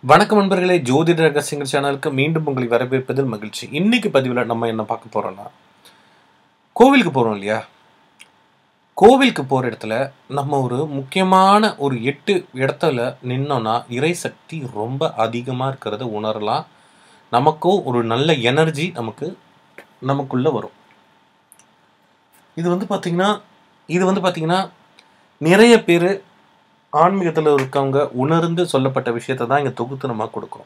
வணக்கம் நண்பர்களே ஜோதிட ரகசியங்கள் சேனலுக்கு மீண்டும் உங்களை வரவேற்பதில் மகிழ்ச்சி இன்னைக்கு பதிவில் நம்ம என்ன பார்க்க போறோம்னா கோவிலுக்கு போகிறோம் இல்லையா கோவிலுக்கு போகிற இடத்துல நம்ம ஒரு முக்கியமான ஒரு எட்டு இடத்துல நின்னோன்னா இறை சக்தி ரொம்ப அதிகமாக இருக்கிறத உணரலாம் நமக்கும் ஒரு நல்ல எனர்ஜி நமக்கு நமக்குள்ளே வரும் இது வந்து பார்த்திங்கன்னா இது வந்து பார்த்திங்கன்னா நிறைய பேர் ஆன்மீகத்தில் இருக்கவங்க உணர்ந்து சொல்லப்பட்ட விஷயத்தை தான் இங்கே தொகுத்து நம்ம கொடுக்குறோம்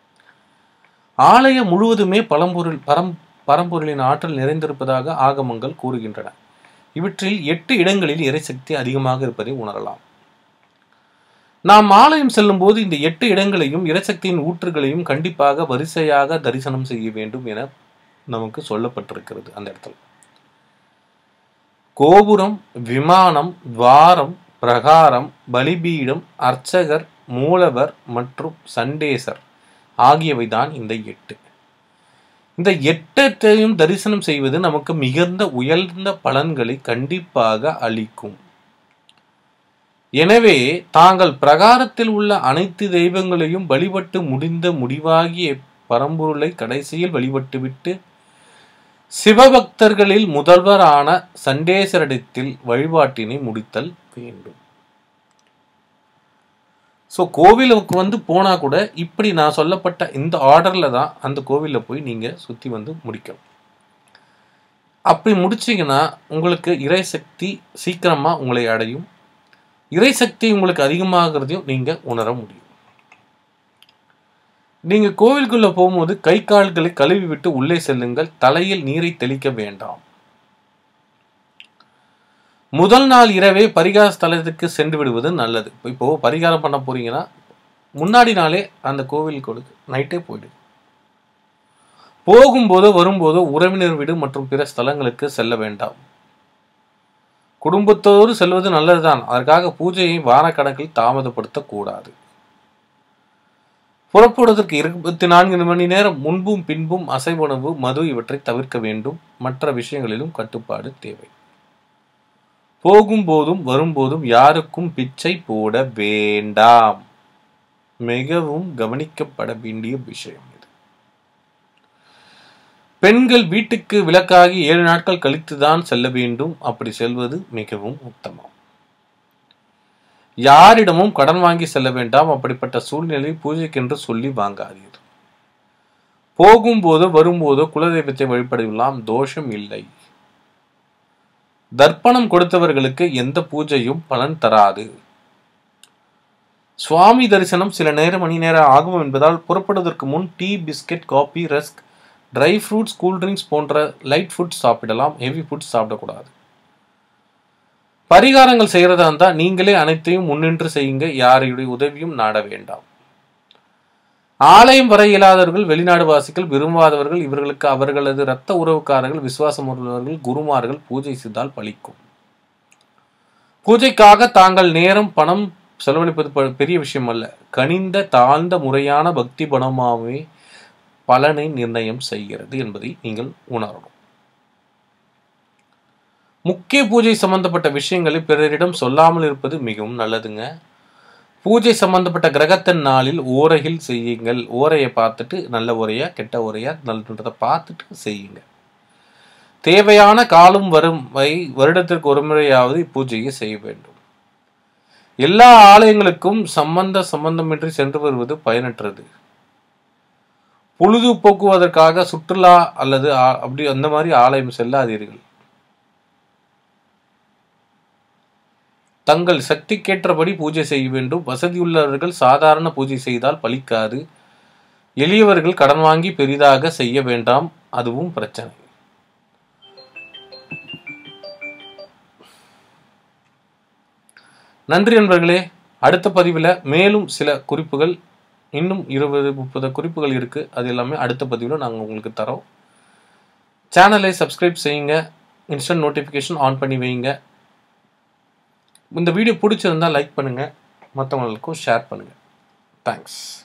ஆலயம் முழுவதுமே பழம்பொருள் பரம் பரம்பொருளின் ஆற்றல் நிறைந்திருப்பதாக ஆகமங்கள் கூறுகின்றன இவற்றில் எட்டு இடங்களில் இறைசக்தி அதிகமாக இருப்பதை உணரலாம் நாம் ஆலயம் செல்லும்போது இந்த எட்டு இடங்களையும் இறைசக்தியின் ஊற்றுகளையும் கண்டிப்பாக வரிசையாக தரிசனம் செய்ய வேண்டும் என நமக்கு சொல்லப்பட்டிருக்கிறது அந்த இடத்துல கோபுரம் விமானம் துவாரம் பிரகாரம் பலிபீடம் அர்ச்சகர் மூலவர் மற்றும் சண்டேசர் ஆகியவைதான் இந்த எட்டு இந்த எட்டத்தையும் தரிசனம் செய்வது நமக்கு மிகுந்த உயர்ந்த பலன்களை கண்டிப்பாக அளிக்கும் எனவே தாங்கள் பிரகாரத்தில் உள்ள அனைத்து தெய்வங்களையும் வழிபட்டு முடிந்த முடிவாகிய பரம்பொருளை கடைசியில் வழிபட்டுவிட்டு சிவபக்தர்களில் முதல்வரான சண்டேசரிடத்தில் வழிபாட்டினை முடித்தல் வேண்டும் ஸோ கோவிலுக்கு வந்து போனால் கூட இப்படி நான் சொல்லப்பட்ட இந்த ஆர்டரில் தான் அந்த கோவிலில் போய் நீங்கள் சுற்றி வந்து முடிக்கணும் அப்படி முடிச்சிங்கன்னா உங்களுக்கு இறைசக்தி சீக்கிரமாக உங்களை அடையும் இறைசக்தி உங்களுக்கு அதிகமாகிறதையும் நீங்கள் உணர முடியும் நீங்கள் கோவிலுக்குள்ளே போகும்போது கை கால்களை கழுவி விட்டு உள்ளே செல்லுங்கள் தலையில் நீரை தெளிக்க வேண்டாம் முதல் நாள் இரவே பரிகார ஸ்தலத்துக்கு சென்று விடுவது நல்லது இப்போ பரிகாரம் பண்ண போறீங்கன்னா முன்னாடி நாளே அந்த கோவில் கொடுக்கு நைட்டே போயிடு போகும்போதோ வரும்போதோ உறவினர் வீடு மற்றும் பிற ஸ்தலங்களுக்கு செல்ல வேண்டாம் குடும்பத்தோடு செல்வது நல்லதுதான் அதற்காக பூஜையை வாரக்கணக்கில் தாமதப்படுத்தக்கூடாது புறப்படுவதற்கு இருபத்தி நான்கு மணி நேரம் முன்பும் பின்பும் அசைவுணவு மது இவற்றை தவிர்க்க வேண்டும் மற்ற விஷயங்களிலும் கட்டுப்பாடு தேவை போகும்போதும் வரும்போதும் யாருக்கும் பிச்சை போட வேண்டாம் மிகவும் கவனிக்கப்பட வேண்டிய விஷயம் இது பெண்கள் வீட்டுக்கு விளக்காகி ஏழு நாட்கள் கழித்துதான் செல்ல வேண்டும் அப்படி செல்வது மிகவும் உத்தமம் யாரிடமும் கடன் வாங்கி செல்ல வேண்டாம் அப்படிப்பட்ட சூழ்நிலை பூஜைக்கென்று சொல்லி வாங்காதீர் போகும்போதோ வரும்போதோ குலதெய்வத்தை வழிபடலாம் தோஷம் இல்லை தர்ப்பணம் கொடுத்தவர்களுக்கு எந்த பூஜையும் பலன் தராது சுவாமி தரிசனம் சில நேரம் மணி நேரம் ஆகும் என்பதால் புறப்படுவதற்கு முன் tea biscuit coffee rusk dry fruits cool drinks போன்ற லைட் ஃபுட்ஸ் சாப்பிடலாம் ஹெவி ஃபுட்ஸ் சாப்பிடக்கூடாது பரிகாரங்கள் செய்யறதா இருந்தா நீங்களே அனைத்தையும் முன்னின்று செய்யுங்க யாருடைய உதவியும் நாட வேண்டாம் ஆலயம் வர இயலாதவர்கள் வெளிநாடு வாசிகள் விரும்பாதவர்கள் இவர்களுக்கு அவர்களது இரத்த உறவுக்காரர்கள் விசுவாசம் உள்ளவர்கள் குருமார்கள் பூஜை செய்தால் பலிக்கும் பூஜைக்காக தாங்கள் நேரம் பணம் செலவழிப்பது பெரிய விஷயம் அல்ல கனிந்த தாழ்ந்த முறையான பக்தி பணமாகவே பலனை நிர்ணயம் செய்கிறது என்பதை நீங்கள் உணரணும் முக்கிய பூஜை சம்பந்தப்பட்ட விஷயங்களை பிறரிடம் சொல்லாமல் இருப்பது மிகவும் நல்லதுங்க பூஜை சம்பந்தப்பட்ட கிரகத்தின் நாளில் ஓரையில் செய்யுங்கள் ஓரையை பார்த்துட்டு நல்ல ஓரையா கெட்ட ஓரையா நல்லதை பார்த்துட்டு செய்யுங்க தேவையான காலம் வரும் வை வருடத்திற்கு ஒரு முறையாவது பூஜையை செய்ய வேண்டும் எல்லா ஆலயங்களுக்கும் சம்பந்த சம்பந்தமின்றி சென்று வருவது பயனற்றது பொழுது போக்குவதற்காக சுற்றுலா அல்லது அப்படி அந்த மாதிரி ஆலயம் செல்லாதீர்கள் தங்கள் சக்திக்கேற்றபடி பூஜை செய்ய வேண்டும் வசதியுள்ளவர்கள் சாதாரண பூஜை செய்தால் பலிக்காது எளியவர்கள் கடன் வாங்கி பெரிதாக செய்ய வேண்டாம் அதுவும் பிரச்சனை நன்றி நண்பர்களே அடுத்த பதிவில் மேலும் சில குறிப்புகள் இன்னும் இருபது முப்பது குறிப்புகள் இருக்குது அது எல்லாமே அடுத்த பதிவில் நாங்கள் உங்களுக்கு தரோம் சேனலை சப்ஸ்கிரைப் செய்யுங்க இன்ஸ்டன்ட் நோட்டிஃபிகேஷன் ஆன் பண்ணி வைங்க இந்த வீடியோ பிடிச்சிருந்தா லைக் பண்ணுங்கள் மற்றவங்களுக்கும் ஷேர் பண்ணுங்கள் தேங்க்ஸ்